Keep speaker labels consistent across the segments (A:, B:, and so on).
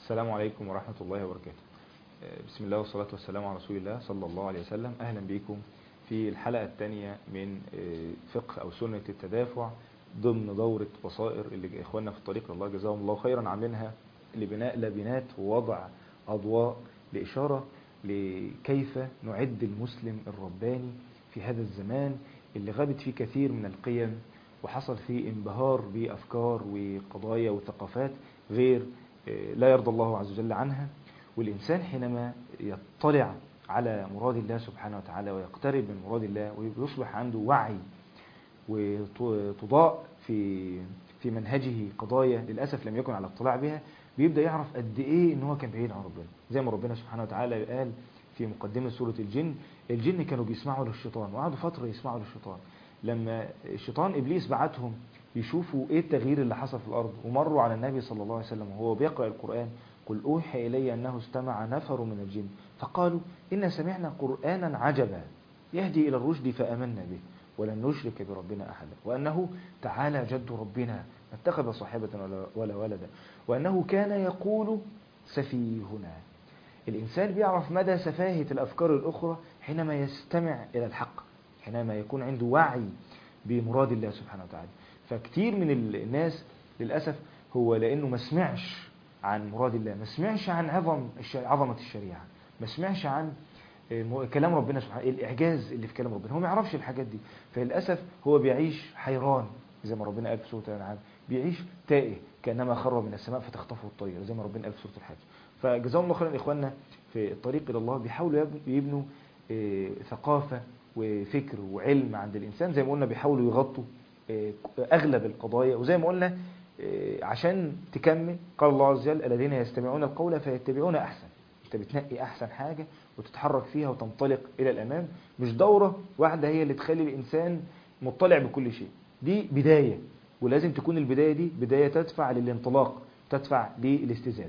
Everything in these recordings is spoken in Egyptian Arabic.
A: السلام عليكم ورحمة الله وبركاته بسم الله والصلاة والسلام على رسول الله صلى الله عليه وسلم أهلا بكم في الحلقة الثانية من فقه أو سنة التدافع ضمن دورة بصائر اللي إخواننا في الطريق الله جزاهم الله خيرا عاملينها لبناء لبنات ووضع أضواء لإشارة لكيف نعد المسلم الرباني في هذا الزمان اللي غابت فيه كثير من القيم وحصل فيه انبهار بأفكار وقضايا وثقافات غير لا يرضى الله عز وجل عنها والإنسان حينما يطلع على مراد الله سبحانه وتعالى ويقترب من مراد الله ويصبح عنده وعي وتضاء في في منهجه قضايا للأسف لم يكن على اطلاع بها بيبدأ يعرف قد إيه إن هو كان بعيد عن ربنا زي ما ربنا سبحانه وتعالى قال في مقدمة سورة الجن الجن كانوا بيسمعوا للشيطان وقعدوا فترة يسمعوا للشيطان لما الشيطان إبليس بعتهم يشوفوا إيه التغيير اللي حصل في الأرض ومروا على النبي صلى الله عليه وسلم وهو بيقرأ القرآن قل أوحي إلي أنه استمع نفر من الجن فقالوا إن سمعنا قرآنا عجبا يهدي إلى الرشد فأمنا به ولن نشرك بربنا أحدا وأنه تعالى جد ربنا ما اتخذ صاحبة ولا ولدا وأنه كان يقول سفيهنا الإنسان بيعرف مدى سفاهة الأفكار الأخرى حينما يستمع إلى الحق حينما يكون عنده وعي بمراد الله سبحانه وتعالى فكتير من الناس للأسف هو لأنه ما سمعش عن مراد الله ما سمعش عن عظم عظمة الشريعة ما سمعش عن كلام ربنا سبحانه الإعجاز اللي في كلام ربنا هو ما يعرفش الحاجات دي فللأسف هو بيعيش حيران زي ما ربنا قال في سورة الأنعام بيعيش تائه كأنما خر من السماء فتخطفه الطير زي ما ربنا قال في سورة الحج فجزاهم الله خيرا إخواننا في الطريق إلى الله بيحاولوا يبنوا ثقافة وفكر وعلم عند الإنسان زي ما قلنا بيحاولوا يغطوا أغلب القضايا وزي ما قلنا عشان تكمل قال الله عز وجل الذين يستمعون القول فيتبعون أحسن انت بتنقي أحسن حاجة وتتحرك فيها وتنطلق إلى الأمام مش دورة واحدة هي اللي تخلي الإنسان مطلع بكل شيء دي بداية ولازم تكون البداية دي بداية تدفع للانطلاق تدفع للاستزادة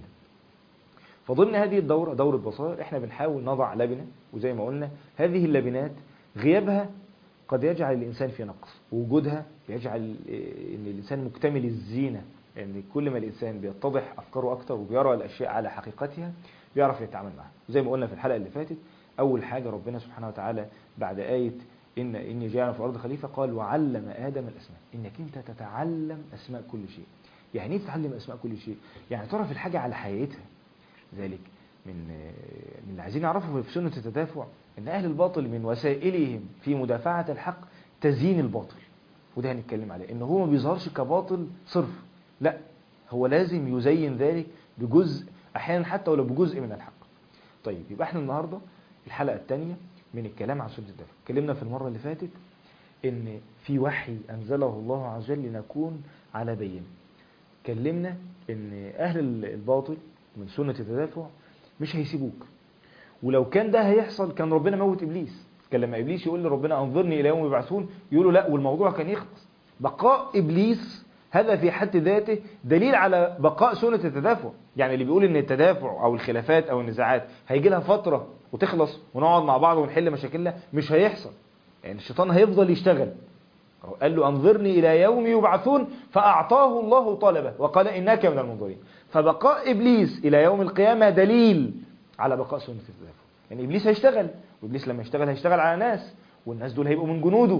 A: فضمن هذه الدورة دورة بصائر احنا بنحاول نضع لبنة وزي ما قلنا هذه اللبنات غيابها قد يجعل الإنسان في نقص ووجودها يجعل ان الإنسان مكتمل الزينة لأن يعني كل ما الإنسان بيتضح أفكاره أكتر وبيرى الأشياء على حقيقتها بيعرف يتعامل معها زي ما قلنا في الحلقة اللي فاتت أول حاجة ربنا سبحانه وتعالى بعد آية إن إني جاءنا في الأرض خليفة قال وعلم آدم الأسماء إنك أنت تتعلم أسماء كل شيء يعني إيه تتعلم أسماء كل شيء يعني تعرف الحاجة على حقيقتها ذلك من من اللي عايزين نعرفه في سنة التدافع ان اهل الباطل من وسائلهم في مدافعة الحق تزيين الباطل وده هنتكلم عليه ان هو ما بيظهرش كباطل صرف لا هو لازم يزين ذلك بجزء احيانا حتى ولو بجزء من الحق طيب يبقى احنا النهاردة الحلقة الثانية من الكلام عن سنة التدافع اتكلمنا في المرة اللي فاتت ان في وحي انزله الله عز وجل لنكون على بين اتكلمنا ان اهل الباطل من سنة التدافع مش هيسيبوك ولو كان ده هيحصل كان ربنا موت إبليس كان لما إبليس يقول لربنا أنظرني إلى يوم يبعثون يقولوا لا والموضوع كان يخلص بقاء إبليس هذا في حد ذاته دليل على بقاء سنة التدافع يعني اللي بيقول ان التدافع او الخلافات او النزاعات هيجي لها فترة وتخلص ونقعد مع بعض ونحل مشاكلنا مش هيحصل يعني الشيطان هيفضل يشتغل قال له أنظرني إلى يوم يبعثون فأعطاه الله طلبه وقال إنك من المنظرين فبقاء إبليس إلى يوم القيامة دليل على بقاء سنة التدافع يعني إبليس هيشتغل وإبليس لما يشتغل هيشتغل على ناس والناس دول هيبقوا من جنوده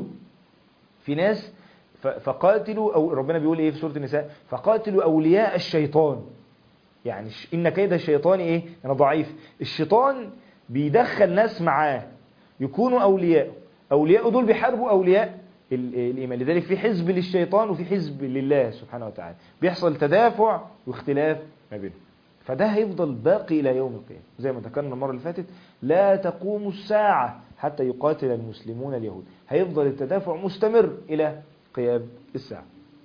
A: في ناس فقاتلوا أو ربنا بيقول إيه في سورة النساء فقاتلوا أولياء الشيطان يعني إن كيد الشيطان إيه أنا ضعيف الشيطان بيدخل ناس معاه يكونوا أولياء أولياء دول بيحاربوا أولياء الإيمان لذلك في حزب للشيطان وفي حزب لله سبحانه وتعالى بيحصل تدافع واختلاف ما بينهم فده هيفضل باقي إلى يوم القيامة زي ما ذكرنا المرة اللي فاتت لا تقوم الساعة حتى يقاتل المسلمون اليهود هيفضل التدافع مستمر إلى قيام الساعة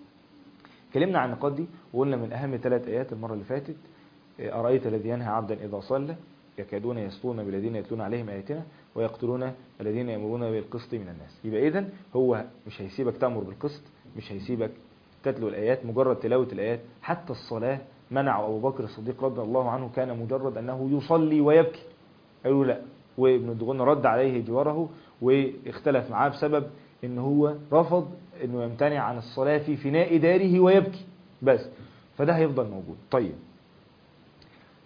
A: كلمنا عن النقاط دي وقلنا من أهم ثلاث آيات المرة اللي فاتت أرأيت الذي ينهى عبدا إذا صلى يكادون يسطون بالذين يتلون عليهم آياتنا ويقتلون الذين يأمرون بالقسط من الناس يبقى إذن هو مش هيسيبك تأمر بالقسط مش هيسيبك تتلو الآيات مجرد تلاوة الآيات حتى الصلاة منع أبو بكر الصديق رضي الله عنه كان مجرد أنه يصلي ويبكي قالوا لا وابن الدغن رد عليه جواره واختلف معاه بسبب ان هو رفض انه يمتنع عن الصلاة في فناء داره ويبكي بس فده هيفضل موجود طيب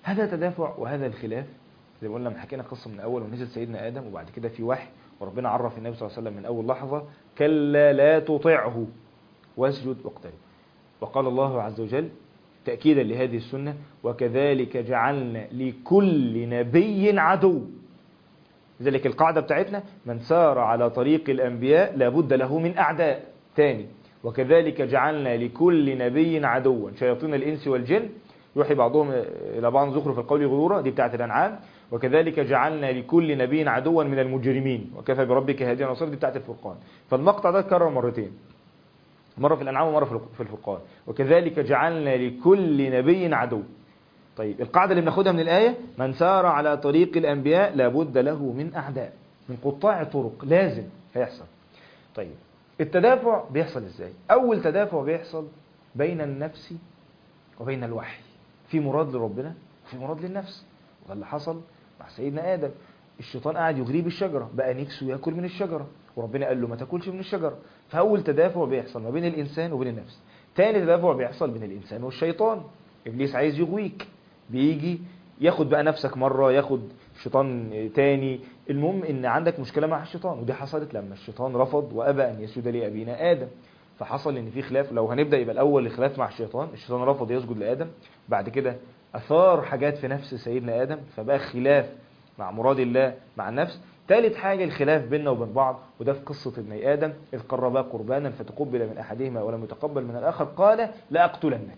A: هذا تدافع وهذا الخلاف زي ما قلنا لما حكينا قصه من اول ونزل سيدنا ادم وبعد كده في وحي وربنا عرف النبي صلى الله عليه وسلم من اول لحظه كلا لا تطعه واسجد واقترب وقال الله عز وجل تاكيدا لهذه السنه وكذلك جعلنا لكل نبي عدو لذلك القاعده بتاعتنا من سار على طريق الانبياء لابد له من اعداء تاني وكذلك جعلنا لكل نبي عدوا شياطين الانس والجن يوحي بعضهم الى بعض زخرف القول غرورا دي بتاعت الانعام وكذلك جعلنا لكل نبي عدوا من المجرمين وكفى بربك هاديا نصيرا دي بتاعت الفرقان فالمقطع ده اتكرر مرتين مرة في الأنعام ومرة في الفرقان وكذلك جعلنا لكل نبي عدو طيب القاعدة اللي بناخدها من الآية من سار على طريق الأنبياء لابد له من أعداء من قطاع طرق لازم هيحصل طيب التدافع بيحصل ازاي أول تدافع بيحصل بين النفس وبين الوحي في مراد لربنا وفي مراد للنفس وده اللي حصل مع سيدنا آدم الشيطان قاعد يغريه بالشجرة بقى نفسه ياكل من الشجرة وربنا قال له ما تاكلش من الشجرة فأول تدافع بيحصل ما بين الإنسان وبين النفس تاني تدافع بيحصل بين الإنسان والشيطان إبليس عايز يغويك بيجي ياخد بقى نفسك مرة ياخد شيطان تاني المهم ان عندك مشكلة مع الشيطان ودي حصلت لما الشيطان رفض وأبى أن يسجد لأبينا آدم فحصل ان في خلاف لو هنبدأ يبقى الأول الخلاف مع الشيطان الشيطان رفض يسجد لآدم بعد كده أثار حاجات في نفس سيدنا آدم فبقى خلاف مع مراد الله مع النفس ثالث حاجة الخلاف بيننا وبين بعض وده في قصة ابني آدم إذ قربا قربانا فتقبل من أحدهما ولم يتقبل من الآخر قال لأقتلنك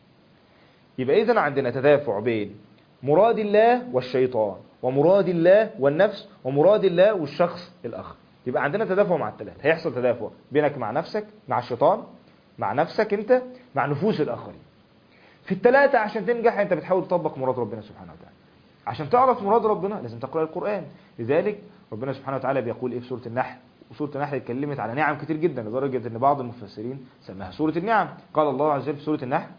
A: يبقى إذا عندنا تدافع بين مراد الله والشيطان ومراد الله والنفس ومراد الله والشخص الآخر يبقى عندنا تدافع مع الثلاث هيحصل تدافع بينك مع نفسك مع الشيطان مع نفسك انت مع نفوس الآخرين في الثلاثة عشان تنجح انت بتحاول تطبق مراد ربنا سبحانه وتعالى عشان تعرف مراد ربنا لازم تقرأ القرآن لذلك ربنا سبحانه وتعالى بيقول ايه في سورة النحل وسورة النحل اتكلمت على نعم كتير جدا لدرجة ان بعض المفسرين سماها سورة النعم قال الله عز وجل في سورة النحل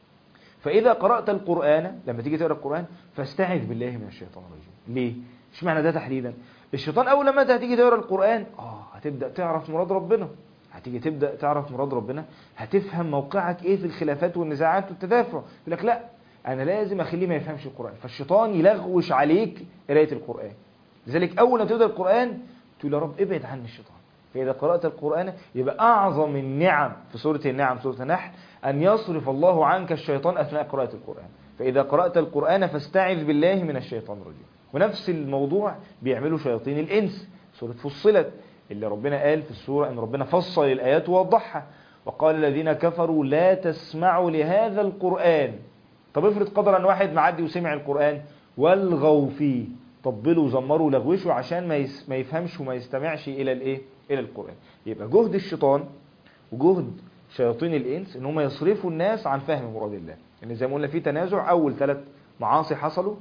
A: فإذا قرأت القرآن لما تيجي تقرأ القرآن فاستعذ بالله من الشيطان الرجيم ليه؟ اشمعنى ده تحديدا؟ الشيطان أول لما انت هتيجي تقرأ القرآن اه هتبدأ تعرف مراد ربنا هتيجي تبدأ تعرف مراد ربنا هتفهم موقعك ايه في الخلافات والنزاعات والتدافع يقول لك لا انا لازم اخليه ما يفهمش القرآن فالشيطان يلغوش عليك قراية القرآن لذلك اول ما تبدأ القرآن تقول يا رب ابعد عني الشيطان فإذا قرأت القرآن يبقى أعظم النعم في سورة النعم سورة النحل أن يصرف الله عنك الشيطان أثناء قراءة القرآن فإذا قرأت القرآن فاستعذ بالله من الشيطان الرجيم ونفس الموضوع بيعملوا شياطين الإنس سورة فصلت اللي ربنا قال في السورة أن ربنا فصل الآيات ووضحها وقال الذين كفروا لا تسمعوا لهذا القرآن طب افرض قدر أن واحد معدي وسمع القرآن والغوا فيه طبلوا وزمروا لغوشوا عشان ما, يس ما يفهمش وما يستمعش إلى الإيه إلى القرآن يبقى جهد الشيطان وجهد شياطين الإنس إن هم يصرفوا الناس عن فهم مراد الله يعني زي ما قلنا في تنازع أول ثلاث معاصي حصلوا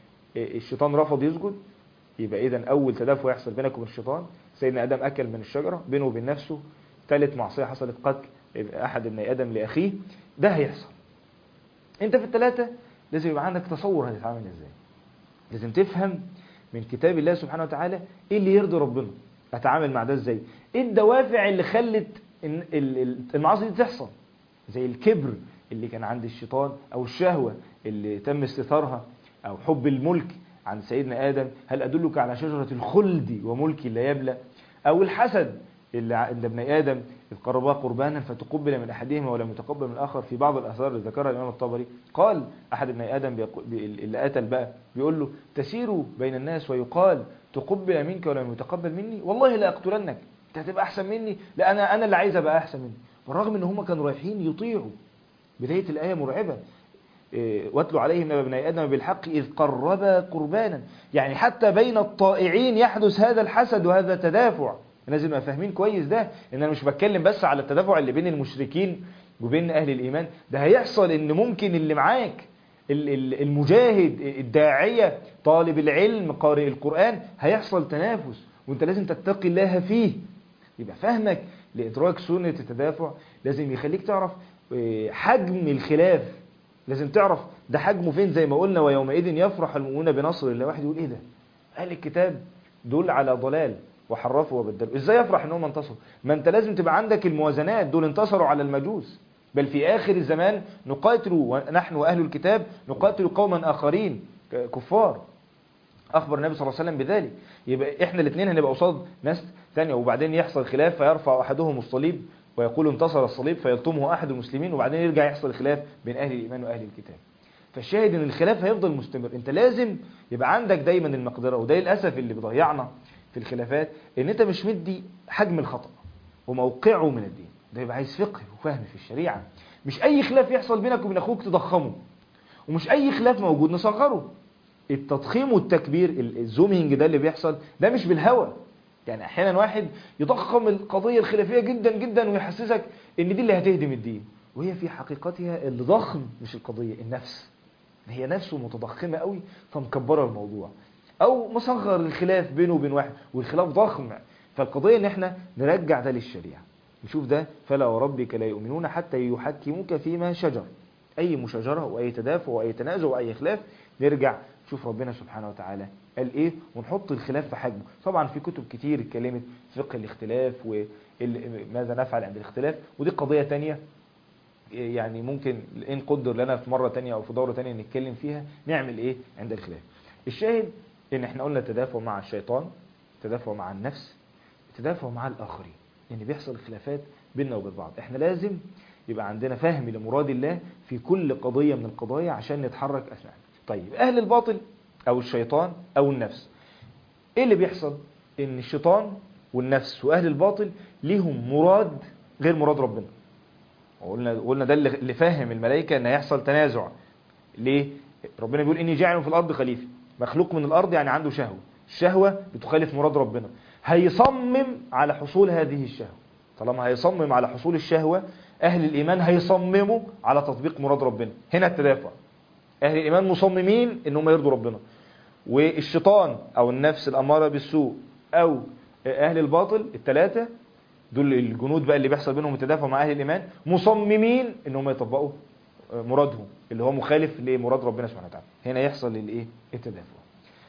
A: الشيطان رفض يسجد يبقى إذا أول تدافع يحصل بينك وبين الشيطان سيدنا آدم أكل من الشجرة بينه وبين نفسه ثالث معصية حصلت قتل أحد ابني آدم لأخيه ده هيحصل أنت في الثلاثة لازم يبقى عندك تصور هتتعامل إزاي لازم تفهم من كتاب الله سبحانه وتعالى إيه اللي يرضي ربنا أتعامل مع ده إزاي إيه الدوافع اللي خلت المعاصي دي تحصل زي الكبر اللي كان عند الشيطان أو الشهوة اللي تم استثارها أو حب الملك عند سيدنا آدم هل أدلك على شجرة الخلد وملك لا يبلى أو الحسد اللي عند ابن آدم إذ قربا قربانا فتقبل من أحدهما ولم يتقبل من الآخر في بعض الآثار اللي ذكرها الإمام الطبري قال أحد ابن آدم بيقول اللي قتل بقى بيقول له تسير بين الناس ويقال تقبل منك ولم يتقبل مني والله لا أقتلنك أنت هتبقى أحسن مني لا أنا أنا اللي عايز أبقى أحسن مني بالرغم إن هم كانوا رايحين يطيعوا بداية الآية مرعبة واتلوا عليهم نبأ ابني آدم بالحق إذ قربا قربانا يعني حتى بين الطائعين يحدث هذا الحسد وهذا التدافع لازم نبقى فاهمين كويس ده ان انا مش بتكلم بس على التدافع اللي بين المشركين وبين اهل الايمان ده هيحصل ان ممكن اللي معاك المجاهد الداعية طالب العلم قارئ القرآن هيحصل تنافس وانت لازم تتقي الله فيه يبقى فهمك لإدراك سنة التدافع لازم يخليك تعرف حجم الخلاف لازم تعرف ده حجمه فين زي ما قلنا ويومئذ يفرح المؤمنون بنصر الله واحد يقول ايه ده اهل الكتاب دول على ضلال وحرفوا وبدلوا ازاي يفرح انهم انتصروا ما انت لازم تبقى عندك الموازنات دول انتصروا على المجوس بل في آخر الزمان نقاتل ونحن وأهل الكتاب نقاتل قوما آخرين كفار أخبر النبي صلى الله عليه وسلم بذلك يبقى إحنا الاثنين هنبقى قصاد ناس ثانية وبعدين يحصل خلاف فيرفع أحدهم الصليب ويقول انتصر الصليب فيلطمه أحد المسلمين وبعدين يرجع يحصل خلاف بين أهل الإيمان وأهل الكتاب فالشاهد ان الخلاف هيفضل مستمر انت لازم يبقى عندك دايما المقدرة وده للأسف اللي بيضيعنا في الخلافات ان انت مش مدي حجم الخطأ وموقعه من الدين ده يبقى عايز فقه وفهم في الشريعة مش اي خلاف يحصل بينك وبين اخوك تضخمه ومش اي خلاف موجود نصغره التضخيم والتكبير الزومينج ده اللي بيحصل ده مش بالهوى يعني احيانا واحد يضخم القضية الخلافية جدا جدا ويحسسك ان دي اللي هتهدم الدين وهي في حقيقتها اللي ضخم مش القضية النفس هي نفسه متضخمة قوي فمكبرة الموضوع او مصغر الخلاف بينه وبين واحد والخلاف ضخم فالقضية ان احنا نرجع ده للشريعة نشوف ده فلا وربك لا يؤمنون حتى يحكموك فيما شجر اي مشاجرة واي تدافع واي تنازع واي خلاف نرجع نشوف ربنا سبحانه وتعالى قال ايه ونحط الخلاف في حجمه طبعا في كتب كتير اتكلمت فقه الاختلاف وماذا نفعل عند الاختلاف ودي قضية تانية يعني ممكن ان قدر لنا في مرة تانية او في دورة تانية نتكلم فيها نعمل ايه عند الخلاف الشاهد ان احنا قلنا التدافع مع الشيطان التدافع مع النفس التدافع مع الاخرين يعني بيحصل خلافات بيننا وبين بعض احنا لازم يبقى عندنا فهم لمراد الله في كل قضية من القضايا عشان نتحرك اثناء طيب اهل الباطل او الشيطان او النفس ايه اللي بيحصل ان الشيطان والنفس واهل الباطل ليهم مراد غير مراد ربنا وقلنا قلنا ده اللي فاهم الملائكه ان هيحصل تنازع ليه ربنا بيقول اني جاعل في الارض خليفه مخلوق من الارض يعني عنده شهوه الشهوه بتخالف مراد ربنا هيصمم على حصول هذه الشهوه طالما هيصمم على حصول الشهوه اهل الايمان هيصمموا على تطبيق مراد ربنا هنا التدافع اهل الايمان مصممين ان هم يرضوا ربنا والشيطان او النفس الاماره بالسوء او اهل الباطل الثلاثه دول الجنود بقى اللي بيحصل بينهم التدافع مع اهل الايمان مصممين ان هم يطبقوا مرادهم اللي هو مخالف لمراد ربنا سبحانه وتعالى هنا يحصل الايه التدافع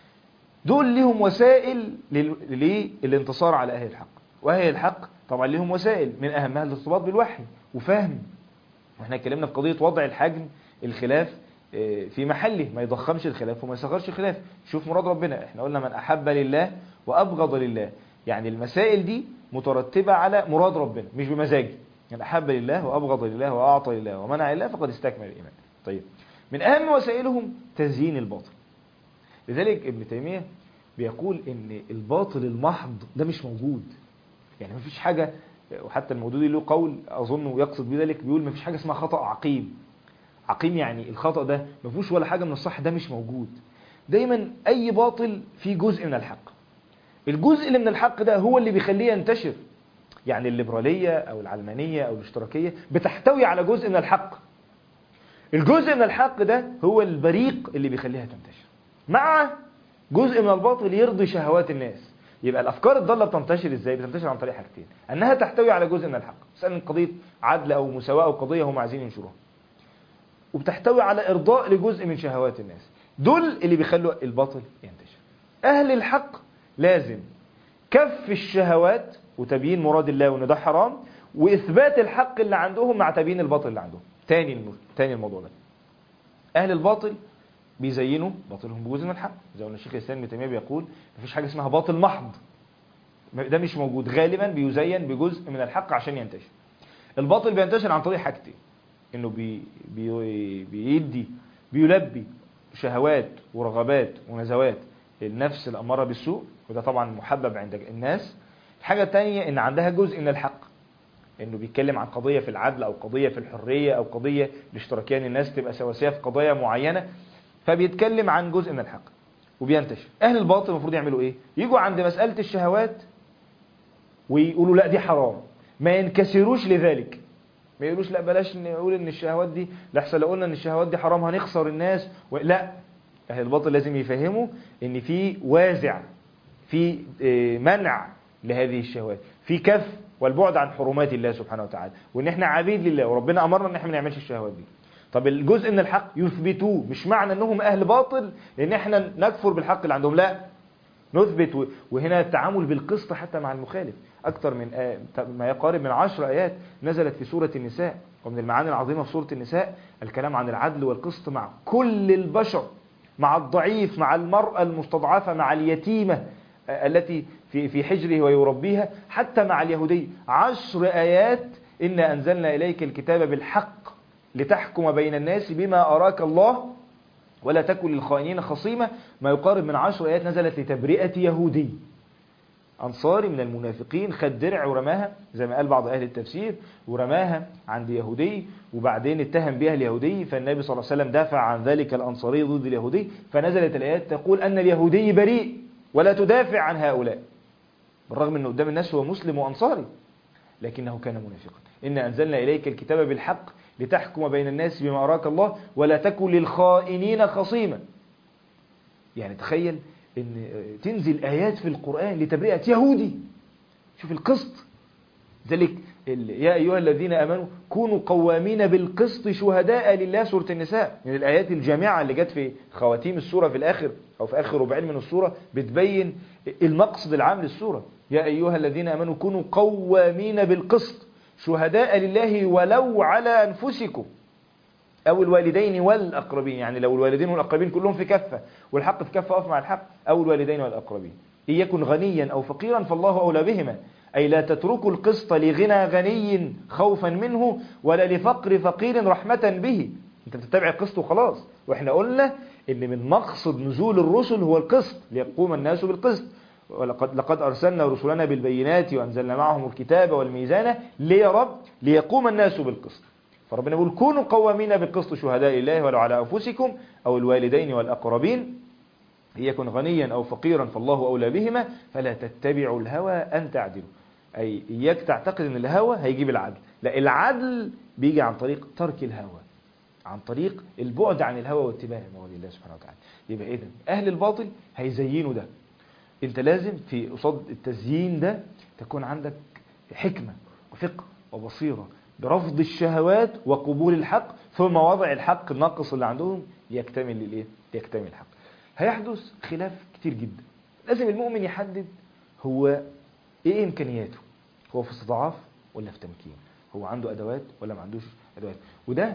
A: دول ليهم وسائل للانتصار على اهل الحق واهل الحق طبعا ليهم وسائل من اهمها الارتباط بالوحي وفهم واحنا اتكلمنا في قضيه وضع الحجم الخلاف في محله ما يضخمش الخلاف وما يصغرش الخلاف شوف مراد ربنا احنا قلنا من احب لله وابغض لله يعني المسائل دي مترتبة على مراد ربنا مش بمزاجي يعني أحب لله وأبغض لله وأعطى لله ومنع لله فقد استكمل الإيمان طيب من أهم وسائلهم تزيين الباطل لذلك ابن تيمية بيقول ان الباطل المحض ده مش موجود يعني مفيش حاجة وحتى المودودي له قول أظن يقصد بذلك بيقول مفيش حاجة اسمها خطأ عقيم عقيم يعني الخطأ ده مفيهوش ولا حاجة من الصح ده مش موجود دايما أي باطل فيه جزء من الحق الجزء اللي من الحق ده هو اللي بيخليه ينتشر يعني الليبرالية أو العلمانية أو الاشتراكية بتحتوي على جزء من الحق الجزء من الحق ده هو البريق اللي بيخليها تنتشر مع جزء من الباطل يرضي شهوات الناس يبقى الأفكار الضالة بتنتشر إزاي؟ بتنتشر عن طريق حاجتين أنها تحتوي على جزء من الحق مثلا قضية عدل أو مساواة أو قضية هم عايزين ينشروها وبتحتوي على إرضاء لجزء من شهوات الناس دول اللي بيخلوا الباطل ينتشر أهل الحق لازم كف الشهوات وتبيين مراد الله وان ده حرام واثبات الحق اللي عندهم مع تبيين الباطل اللي عندهم تاني الم... تاني الموضوع ده اهل الباطل بيزينوا باطلهم بجزء من الحق زي ما الشيخ الاسلام ابن تيميه بيقول مفيش حاجه اسمها باطل محض ده مش موجود غالبا بيزين بجزء من الحق عشان ينتشر الباطل بينتشر عن طريق حاجتين انه بي... بي... بيدي بيلبي شهوات ورغبات ونزوات النفس الأمارة بالسوء وده طبعا محبب عند الناس الحاجة الثانية ان عندها جزء من الحق انه بيتكلم عن قضية في العدل او قضية في الحرية او قضية الاشتراكية ان الناس تبقى سواسية في قضايا معينة فبيتكلم عن جزء من الحق وبينتشر اهل الباطل المفروض يعملوا ايه يجوا عند مسألة الشهوات ويقولوا لا دي حرام ما ينكسروش لذلك ما يقولوش لا بلاش نقول ان الشهوات دي لحسن لو قلنا ان الشهوات دي حرام هنخسر الناس و... لا اهل الباطل لازم يفهموا ان في وازع في منع لهذه الشهوات في كف والبعد عن حرمات الله سبحانه وتعالى وان احنا عبيد لله وربنا امرنا ان احنا ما نعملش الشهوات دي طب الجزء من الحق يثبتوه مش معنى انهم اهل باطل ان احنا نكفر بالحق اللي عندهم لا نثبت وهنا التعامل بالقسط حتى مع المخالف اكثر من ما يقارب من عشر ايات نزلت في سورة النساء ومن المعاني العظيمة في سورة النساء الكلام عن العدل والقسط مع كل البشر مع الضعيف مع المرأة المستضعفة مع اليتيمة التي في في حجره ويربيها حتى مع اليهودي عشر آيات إنا أنزلنا إليك الكتاب بالحق لتحكم بين الناس بما أراك الله ولا تكن للخائنين خصيمة ما يقارب من عشر آيات نزلت لتبرئة يهودي أنصاري من المنافقين خد درع ورماها زي ما قال بعض أهل التفسير ورماها عند يهودي وبعدين اتهم بها اليهودي فالنبي صلى الله عليه وسلم دافع عن ذلك الأنصاري ضد اليهودي فنزلت الآيات تقول أن اليهودي بريء ولا تدافع عن هؤلاء بالرغم أنه قدام الناس هو مسلم وأنصاري لكنه كان منافقا إن أنزلنا إليك الكتاب بالحق لتحكم بين الناس بما أراك الله ولا تكن للخائنين خصيما يعني تخيل ان تنزل آيات في القرآن لتبرئة يهودي شوف القسط ذلك يا أيها الذين أمنوا كونوا قوامين بالقسط شهداء لله سورة النساء من الآيات الجامعة اللي جت في خواتيم السورة في الآخر أو في آخر ربعين من السورة بتبين المقصد العام للسورة يا أيها الذين أمنوا كونوا قوامين بالقسط شهداء لله ولو على أنفسكم أو الوالدين والأقربين يعني لو الوالدين والأقربين كلهم في كفة والحق في كفة أقف مع الحق أو الوالدين والأقربين إن يكن غنيا أو فقيرا فالله أولى بهما أي لا تتركوا القسط لغنى غني خوفا منه ولا لفقر فقير رحمة به أنت بتتبع القسط وخلاص وإحنا قلنا إن من مقصد نزول الرسل هو القسط ليقوم الناس بالقسط ولقد لقد أرسلنا رسلنا بالبينات وأنزلنا معهم الكتاب والميزان ليه يا رب ليقوم الناس بالقسط فربنا يقول كونوا قوامين بالقسط شهداء الله ولو على أنفسكم أو الوالدين والأقربين يكن غنيا أو فقيرا فالله أولى بهما فلا تتبعوا الهوى أن تعدلوا أي إياك تعتقد أن الهوى هيجيب العدل لا العدل بيجي عن طريق ترك الهوى عن طريق البعد عن الهوى واتباع مراد الله سبحانه وتعالى يبقى إذن أهل الباطل هيزينوا ده انت لازم في قصاد التزيين ده تكون عندك حكمة وفقه وبصيرة برفض الشهوات وقبول الحق ثم وضع الحق الناقص اللي عندهم يكتمل للايه يكتمل الحق هيحدث خلاف كتير جدا لازم المؤمن يحدد هو ايه امكانياته هو في استضعاف ولا في تمكين هو عنده ادوات ولا ما عندوش ادوات وده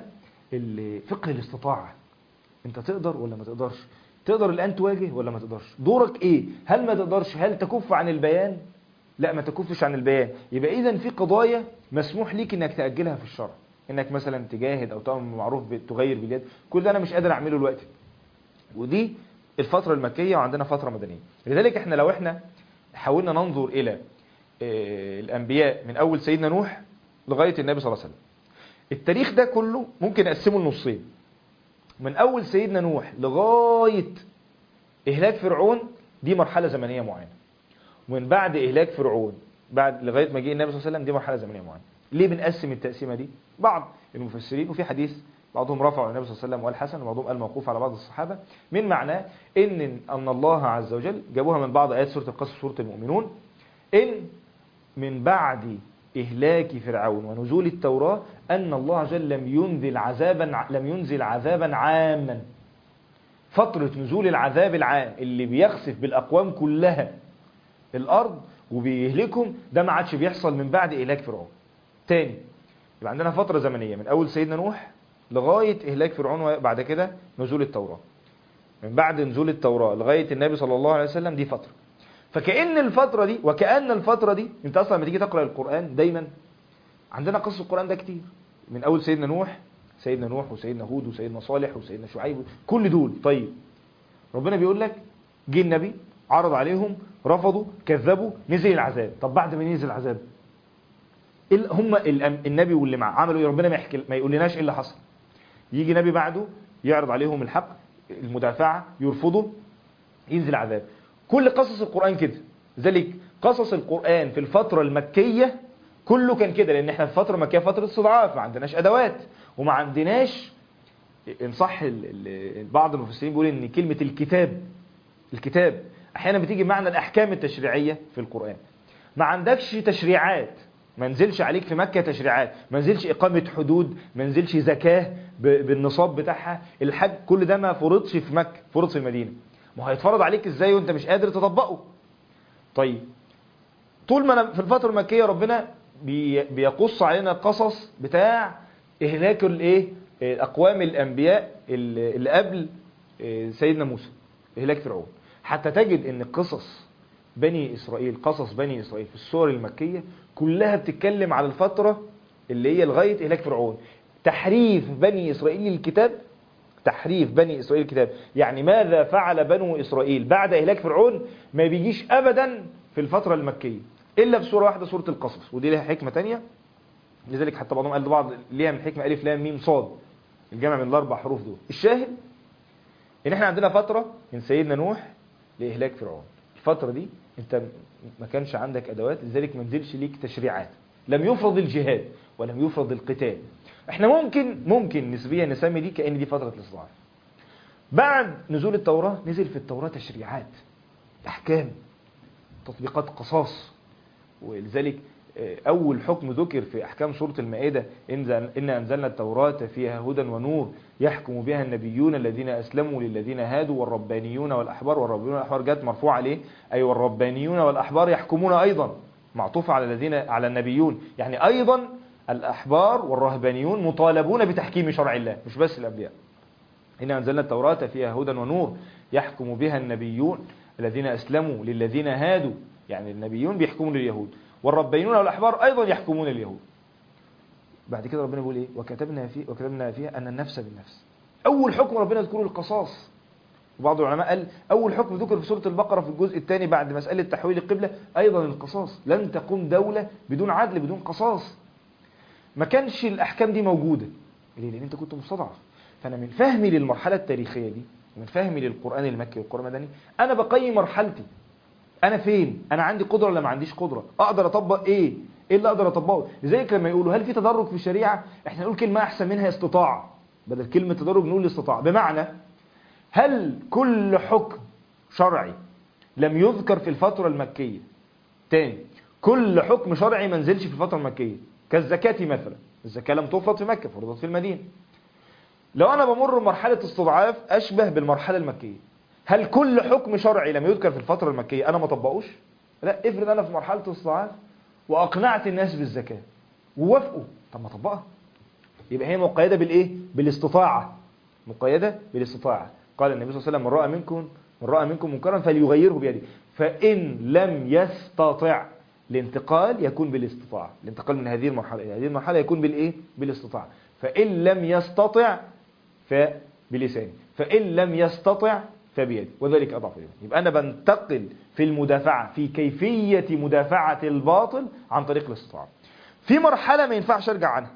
A: فقه الاستطاعه انت تقدر ولا ما تقدرش تقدر الان تواجه ولا ما تقدرش دورك ايه هل ما تقدرش هل تكف عن البيان لا ما تكفش عن البيان يبقى اذا في قضايا مسموح ليك انك تاجلها في الشرع انك مثلا تجاهد او تامر معروف تغير باليد كل ده انا مش قادر اعمله دلوقتي ودي الفتره المكيه وعندنا فتره مدنيه لذلك احنا لو احنا حاولنا ننظر الى الانبياء من اول سيدنا نوح لغايه النبي صلى الله عليه وسلم التاريخ ده كله ممكن نقسمه لنصين من اول سيدنا نوح لغايه اهلاك فرعون دي مرحله زمنيه معينه ومن بعد إهلاك فرعون بعد لغاية ما جه النبي صلى الله عليه وسلم دي مرحلة زمنية معينة ليه بنقسم التقسيمة دي بعض المفسرين وفي حديث بعضهم رفعوا النبي صلى الله عليه وسلم والحسن وبعضهم قال موقوف على بعض الصحابة من معناه إن أن الله عز وجل جابوها من بعض آيات سورة القصص سورة المؤمنون إن من بعد إهلاك فرعون ونزول التوراة أن الله عز وجل لم ينزل عذابا لم ينزل عذابا عاما فترة نزول العذاب العام اللي بيخسف بالأقوام كلها الارض وبيهلكهم ده ما عادش بيحصل من بعد اهلاك فرعون تاني يبقى عندنا فتره زمنيه من اول سيدنا نوح لغايه اهلاك فرعون وبعد كده نزول التوراه من بعد نزول التوراه لغايه النبي صلى الله عليه وسلم دي فتره فكأن الفترة دي وكأن الفترة دي انت اصلا لما تيجي تقرأ القرآن دايما عندنا قصة القرآن ده كتير من اول سيدنا نوح سيدنا نوح وسيدنا هود وسيدنا صالح وسيدنا شعيب كل دول طيب ربنا بيقول لك جه النبي عرض عليهم رفضوا كذبوا نزل العذاب طب بعد ما نزل العذاب هم النبي واللي معاه عملوا ايه ربنا ما يحكي ما يقولناش ايه اللي حصل يجي نبي بعده يعرض عليهم الحق المدافعه يرفضوا ينزل عذاب كل قصص القران كده ذلك قصص القران في الفتره المكيه كله كان كده لان احنا في فتره مكيه فتره استضعاف ما عندناش ادوات وما عندناش ان صح بعض المفسرين بيقول ان كلمه الكتاب الكتاب احيانا بتيجي معنى الاحكام التشريعيه في القران ما عندكش تشريعات ما نزلش عليك في مكه تشريعات ما نزلش اقامه حدود ما نزلش زكاه بالنصاب بتاعها الحج كل ده ما فرضش في مكه فرض في المدينه ما هيتفرض عليك ازاي وانت مش قادر تطبقه طيب طول ما أنا في الفتره المكيه ربنا بيقص علينا القصص بتاع إهلاك الإيه أقوام الأنبياء اللي اللي قبل إيه، سيدنا موسى إهلاك فرعون حتى تجد أن قصص بني إسرائيل قصص بني إسرائيل في السور المكية كلها بتتكلم على الفترة اللي هي لغاية إهلاك فرعون تحريف بني إسرائيل للكتاب تحريف بني إسرائيل الكتاب يعني ماذا فعل بنو إسرائيل بعد إهلاك فرعون ما بيجيش أبدا في الفترة المكية إلا في سورة واحدة سورة القصص ودي لها حكمة تانية لذلك حتى بعضهم قال بعض ليها من حكمة ألف لام ميم صاد الجمع من الأربع حروف دول الشاهد إن إحنا عندنا فترة من سيدنا نوح لإهلاك فرعون الفترة دي أنت ما كانش عندك أدوات لذلك ما نزلش ليك تشريعات لم يفرض الجهاد ولم يفرض القتال احنا ممكن ممكن نسبيا نسمي دي كأن دي فترة الاستضعاف بعد نزول التوراة نزل في التوراة تشريعات أحكام تطبيقات قصاص ولذلك آه، أول حكم ذكر في أحكام سورة المائدة إن إن أنزلنا التوراة فيها هدى ونور يحكم بها النبيون الذين أسلموا للذين هادوا والربانيون والأحبار والربانيون والأحبار جت مرفوعة عليه أي والربانيون والأحبار يحكمون أيضا معطوف على الذين على النبيون يعني أيضا الأحبار والرهبانيون مطالبون بتحكيم شرع الله مش بس الأنبياء إن أنزلنا التوراة فيها هدى ونور يحكم بها النبيون الذين أسلموا للذين هادوا يعني النبيون بيحكمون لليهود والربانيون والأحبار أيضا يحكمون اليهود بعد كده ربنا بيقول إيه وكتبنا فيه وكتبنا فيها أن النفس بالنفس أول حكم ربنا يذكره القصاص وبعض العلماء قال أول حكم ذكر في سورة البقرة في الجزء الثاني بعد مسألة تحويل القبلة أيضا القصاص لن تقوم دولة بدون عدل بدون قصاص ما كانش الأحكام دي موجودة ليه؟ لأن أنت كنت مستضعف فأنا من فهمي للمرحلة التاريخية دي من فهمي للقرآن المكي والقرآن المدني أنا بقيم مرحلتي أنا فين أنا عندي قدرة ولا ما عنديش قدرة أقدر أطبق إيه إيه اللي أقدر أطبقه لذلك لما يقولوا هل في تدرج في الشريعة إحنا نقول كلمة أحسن منها استطاع بدل كلمة تدرج نقول استطاع بمعنى هل كل حكم شرعي لم يذكر في الفترة المكية تاني كل حكم شرعي ما نزلش في الفترة المكية كالزكاة مثلا الزكاة لم تفرض في مكة فرضت في المدينة لو أنا بمر مرحلة استضعاف أشبه بالمرحلة المكية هل كل حكم شرعي لم يذكر في الفترة المكية أنا ما طبقوش لا افرض أنا في مرحلة استضعاف وأقنعت الناس بالزكاة ووافقوا طب ما طبقها يبقى هي مقيدة بالإيه بالاستطاعة مقيدة بالاستطاعة قال النبي صلى الله عليه وسلم من رأى منكم من رأى منكم منكرا فليغيره بيده فإن لم يستطع الانتقال يكون بالاستطاعة الانتقال من هذه المرحلة إلى هذه المرحلة يكون بالإيه بالاستطاعة فإن لم يستطع فبلسانه فإن لم يستطع فبيده وذلك أضعف الإيمان يبقى أنا بنتقل في المدافعة في كيفية مدافعة الباطل عن طريق الاستطاعة في مرحلة ما ينفعش أرجع عنها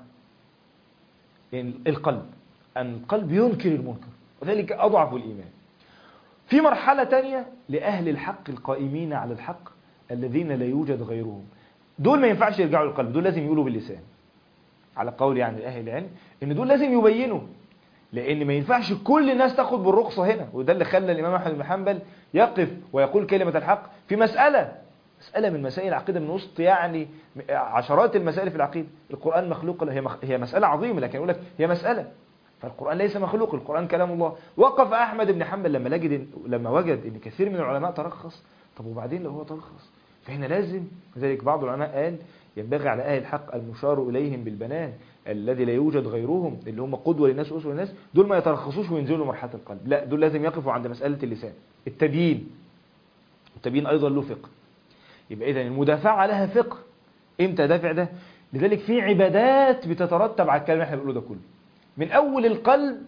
A: يعني القلب أن القلب ينكر المنكر وذلك أضعف الإيمان في مرحلة تانية لأهل الحق القائمين على الحق الذين لا يوجد غيرهم دول ما ينفعش يرجعوا للقلب دول لازم يقولوا باللسان على قول يعني أهل العلم إن دول لازم يبينوا لأن ما ينفعش كل الناس تاخد بالرخصة هنا وده اللي خلى الإمام أحمد بن حنبل يقف ويقول كلمة الحق في مسألة مسألة من مسائل العقيدة من وسط يعني عشرات المسائل في العقيدة القرآن مخلوق هي مخ... هي مسألة عظيمة لكن يقول لك هي مسألة فالقرآن ليس مخلوق القرآن كلام الله وقف أحمد بن حنبل لما لجد لما وجد ان كثير من العلماء ترخص طب وبعدين لو هو ترخص فهنا لازم لذلك بعض العلماء قال ينبغي على أهل الحق المشار إليهم بالبنان الذي لا يوجد غيرهم اللي هم قدوة للناس وأسوة للناس دول ما يترخصوش وينزلوا مرحلة القلب لا دول لازم يقفوا عند مسألة اللسان التبيين التبيين أيضا له فقه يبقى إذا المدافعة لها فقه إمتى دافع ده لذلك في عبادات بتترتب على الكلام اللي احنا بنقوله ده كله من أول القلب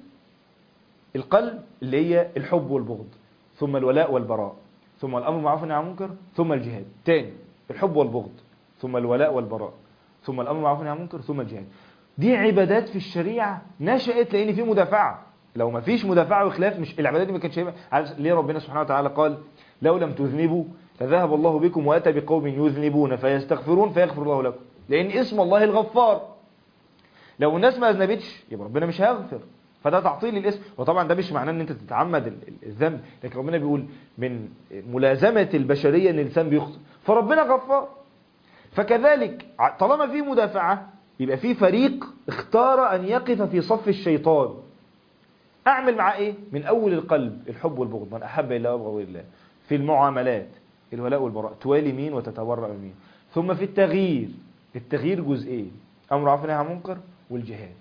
A: القلب اللي هي الحب والبغض ثم الولاء والبراء ثم الأمر بالمعروف والنهي عن المنكر ثم الجهاد تاني الحب والبغض ثم الولاء والبراء ثم الأمر بالمعروف والنهي عن المنكر ثم الجهاد دي عبادات في الشريعة نشأت لأن في مدافعة لو ما فيش مدافعة وخلاف مش العبادات دي ما كانتش هيبقى عارف ليه ربنا سبحانه وتعالى قال لو لم تذنبوا لذهب الله بكم وأتى بقوم يذنبون فيستغفرون فيغفر الله لكم لأن اسم الله الغفار لو الناس ما أذنبتش يبقى ربنا مش هيغفر فده تعطيل الاسم وطبعا ده مش معناه ان انت تتعمد الذنب لكن ربنا بيقول من ملازمة البشرية ان الانسان بيخطئ فربنا غفار فكذلك طالما في مدافعة يبقى في فريق اختار ان يقف في صف الشيطان اعمل معاه ايه من اول القلب الحب والبغض من احب الله وابغض الله في المعاملات الولاء والبراء توالي مين وتتورع مين ثم في التغيير التغيير جزئين امر عفوا عن منكر والجهاد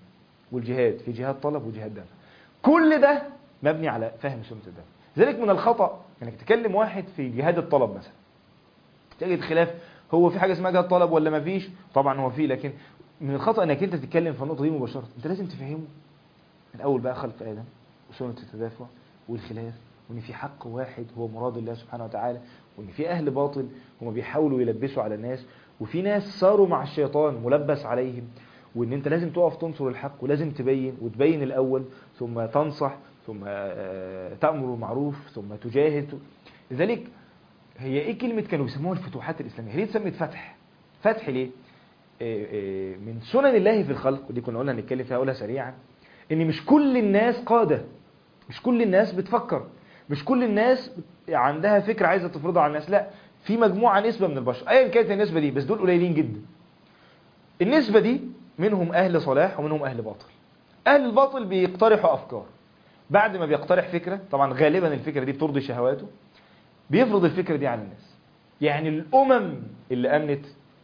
A: والجهاد في جهاد طلب وجهاد دفع كل ده مبني على فهم سنة الدفع ذلك من الخطأ انك تكلم واحد في جهاد الطلب مثلا تجد خلاف هو في حاجة اسمها جهاد طلب ولا ما فيش طبعا هو فيه لكن من الخطأ انك انت تتكلم في النقطة دي مباشرة انت لازم تفهمه من اول بقى خلق ادم وسنة التدافع والخلاف وان في حق واحد هو مراد الله سبحانه وتعالى وان في اهل باطل هم بيحاولوا يلبسوا على الناس وفي ناس صاروا مع الشيطان ملبس عليهم وان انت لازم تقف تنصر الحق ولازم تبين وتبين الاول ثم تنصح ثم آه، تأمر بالمعروف ثم تجاهد لذلك هي ايه كلمة كانوا بيسموها الفتوحات الإسلامية هي اتسمت فتح فتح ليه آه، آه، من سنن الله في الخلق ودي كنا قلنا هنتكلم فيها اقولها سريعا ان مش كل الناس قادة مش كل الناس بتفكر مش كل الناس عندها فكرة عايزة تفرضها على الناس لا في مجموعة نسبة من البشر ايا كانت النسبة دي بس دول قليلين جدا النسبة دي منهم اهل صلاح ومنهم اهل باطل اهل الباطل بيقترحوا افكار بعد ما بيقترح فكرة طبعا غالبا الفكرة دي بترضي شهواته بيفرض الفكرة دي على الناس يعني الامم اللي امنت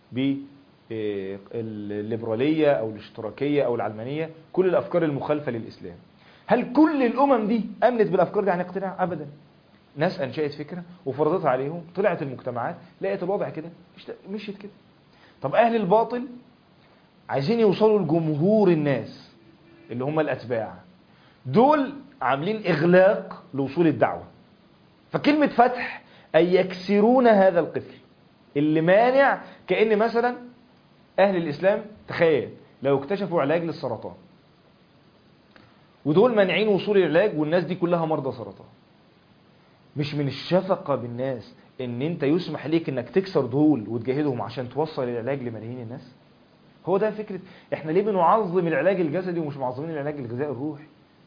A: بالليبرالية او الاشتراكية او العلمانية كل الافكار المخالفة للاسلام هل كل الامم دي امنت بالافكار دي عن اقتناع ابدا ناس انشأت فكرة وفرضتها عليهم طلعت المجتمعات لقيت الوضع كده مشت- مشيت كده طب اهل الباطل عايزين يوصلوا لجمهور الناس اللي هم الاتباع دول عاملين اغلاق لوصول الدعوة فكلمة فتح أي يكسرون هذا القفل اللي مانع كأن مثلا أهل الإسلام تخيل لو اكتشفوا علاج للسرطان ودول مانعين وصول العلاج والناس دي كلها مرضى سرطان مش من الشفقة بالناس ان انت يسمح ليك انك تكسر دول وتجاهدهم عشان توصل العلاج لملايين الناس هو ده فكرة احنا ليه بنعظم العلاج الجسدي ومش معظمين العلاج الغذائي الروحي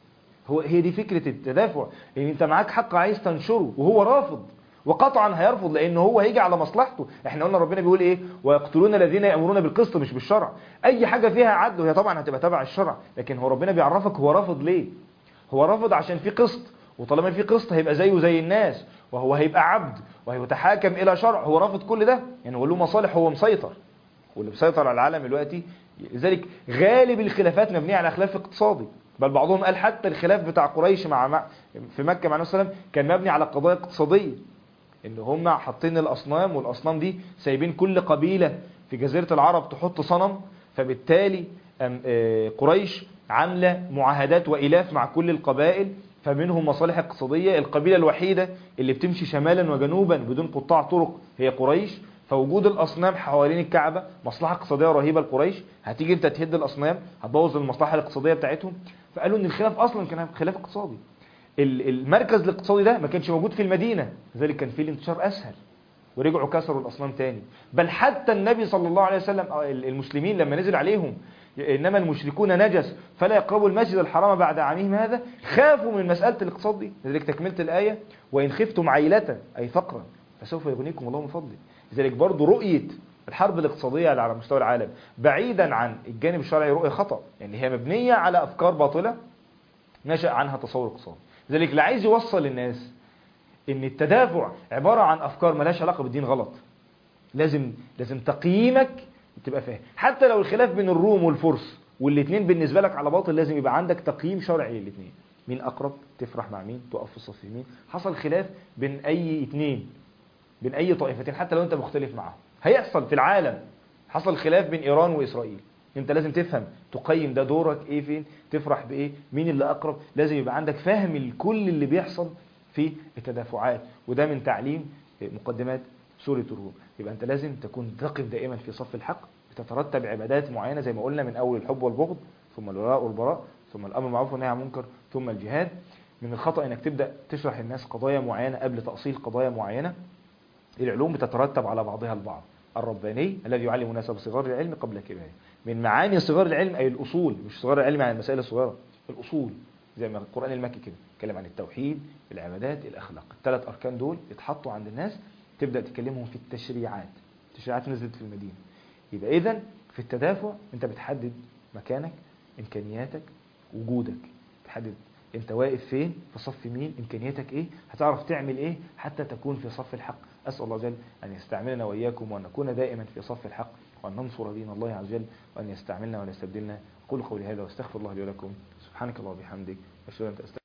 A: هو هي دي فكرة التدافع ان انت معاك حق عايز تنشره وهو رافض وقطعا هيرفض لان هو هيجي على مصلحته احنا قلنا ربنا بيقول ايه ويقتلون الذين يأمرون بالقسط مش بالشرع اي حاجة فيها عدل وهي طبعا هتبقى تبع الشرع لكن هو ربنا بيعرفك هو رافض ليه هو رافض عشان في قسط وطالما في قسط هيبقى زيه زي الناس وهو هيبقى عبد وهيتحاكم الى شرع هو رافض كل ده يعني هو له مصالح هو مسيطر واللي مسيطر على العالم دلوقتي لذلك غالب الخلافات مبنية على خلاف اقتصادي بل بعضهم قال حتى الخلاف بتاع قريش مع مع- في مكة مع النبي صلى الله عليه وسلم كان مبني على قضايا اقتصادية ان هم حاطين الاصنام والاصنام دي سايبين كل قبيلة في جزيرة العرب تحط صنم فبالتالي أم- آه، قريش عاملة معاهدات وإلاف مع كل القبائل فمنهم مصالح اقتصادية القبيلة الوحيدة اللي بتمشي شمالا وجنوبا بدون قطاع طرق هي قريش فوجود الأصنام حوالين الكعبة مصلحة اقتصادية رهيبة لقريش هتيجي انت تهد الأصنام هتبوظ المصلحة الاقتصادية بتاعتهم فقالوا ان الخلاف أصلا كان خلاف اقتصادي ال- المركز الاقتصادي ده ما كانش موجود في المدينة لذلك كان فيه الانتشار أسهل ورجعوا كسروا الأصنام تاني بل حتى النبي صلى الله عليه وسلم آه، المسلمين لما نزل عليهم إنما المشركون نجس فلا يقربوا المسجد الحرام بعد عامهم هذا خافوا من مسألة الاقتصاد دي لذلك تكملت الآية وإن خفتم عيلة أي فقرا فسوف يغنيكم الله من فضله لذلك برضو رؤية الحرب الاقتصادية على مستوى العالم بعيدا عن الجانب الشرعي رؤية خطأ يعني هي مبنية على أفكار باطلة نشأ عنها تصور اقتصادي لذلك اللي عايز يوصل للناس ان التدافع عبارة عن افكار ملهاش علاقة بالدين غلط لازم لازم تقييمك تبقى فاهم حتى لو الخلاف بين الروم والفرس والاثنين بالنسبة لك على باطل لازم يبقى عندك تقييم شرعي للاثنين مين اقرب تفرح مع مين تقف في صف مين حصل خلاف بين اي اثنين بين اي طائفتين حتى لو انت مختلف معاهم هيحصل في العالم حصل خلاف بين ايران واسرائيل انت لازم تفهم تقيم ده دورك ايه فين تفرح بايه مين اللي اقرب لازم يبقى عندك فهم الكل اللي بيحصل في التدافعات وده من تعليم مقدمات سورة الروم يبقى انت لازم تكون تقف دائما في صف الحق بتترتب عبادات معينة زي ما قلنا من اول الحب والبغض ثم الولاء والبراء ثم الامر بالمعروف والنهي عن المنكر ثم الجهاد من الخطأ انك تبدأ تشرح الناس قضايا معينة قبل تأصيل قضايا معينة العلوم بتترتب على بعضها البعض الرباني الذي يعلم الناس بصغار العلم قبل كباره من معاني صغار العلم أي الأصول مش صغار العلم عن المسائل الصغيرة الأصول زي ما القرآن المكي كده اتكلم عن التوحيد العبادات الأخلاق الثلاث أركان دول يتحطوا عند الناس تبدأ تكلمهم في التشريعات التشريعات نزلت في المدينة يبقى إذا في التدافع أنت بتحدد مكانك إمكانياتك وجودك تحدد انت واقف فين في صف مين امكانياتك ايه هتعرف تعمل ايه حتى تكون في صف الحق اسال الله جل ان يستعملنا واياكم وان نكون دائما في صف الحق وان ننصر دين الله عز وجل وان يستعملنا ولا يستبدلنا قولوا قولي هذا واستغفر الله لي ولكم سبحانك الله وبحمدك أشهد أن لا إله إلا أنت أستغفرك